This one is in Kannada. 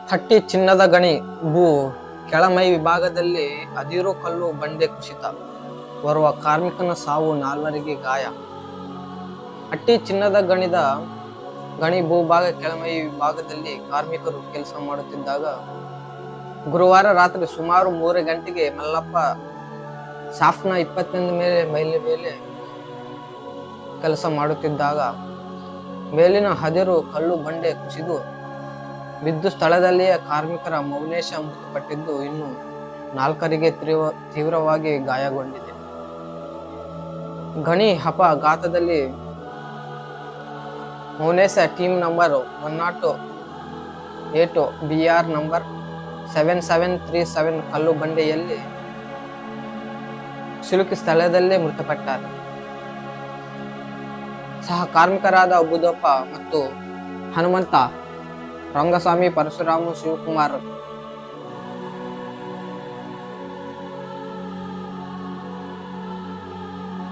ಹಟ್ಟಿ ಚಿನ್ನದ ಗಣಿ ಭೂ ಕೆಳಮೈ ವಿಭಾಗದಲ್ಲಿ ಅದಿರು ಕಲ್ಲು ಬಂಡೆ ಕುಸಿತ ಬರುವ ಕಾರ್ಮಿಕನ ಸಾವು ನಾಲ್ವರಿಗೆ ಗಾಯ ಹಟ್ಟಿ ಚಿನ್ನದ ಗಣಿದ ಗಣಿ ಭೂಭಾಗ ಕೆಳಮೈ ವಿಭಾಗದಲ್ಲಿ ಕಾರ್ಮಿಕರು ಕೆಲಸ ಮಾಡುತ್ತಿದ್ದಾಗ ಗುರುವಾರ ರಾತ್ರಿ ಸುಮಾರು ಮೂರು ಗಂಟೆಗೆ ಮಲ್ಲಪ್ಪ ಸಾಫ್ನ ಇಪ್ಪತ್ತೊಂದು ಮೇಲೆ ಮೈಲಿ ಮೇಲೆ ಕೆಲಸ ಮಾಡುತ್ತಿದ್ದಾಗ ಮೇಲಿನ ಹದಿರು ಕಲ್ಲು ಬಂಡೆ ಕುಸಿದು ಬಿದ್ದು ಸ್ಥಳದಲ್ಲಿಯೇ ಕಾರ್ಮಿಕರ ಮೌನೇಶ ಮೃತಪಟ್ಟಿದ್ದು ಇನ್ನು ನಾಲ್ಕರಿಗೆ ತೀವ್ರ ತೀವ್ರವಾಗಿ ಗಾಯಗೊಂಡಿದೆ ಗಣಿ ಅಪಘಾತದಲ್ಲಿ Mounesh team number one naught eight B R number seven seven three seven ಕಲ್ಲು ಬಂಡೆಯಲ್ಲಿ ಸಿಲುಕಿ ಸ್ಥಳದಲ್ಲೇ ಮೃತಪಟ್ಟಾರೆ ಸಹ ಕಾರ್ಮಿಕರಾದ ಬುಧಪ್ಪ ಮತ್ತು ಹನುಮಂತ ರಂಗಸ್ವಾಮಿ ಪರಶುರಾಮ ಶಿವಕುಮಾರ್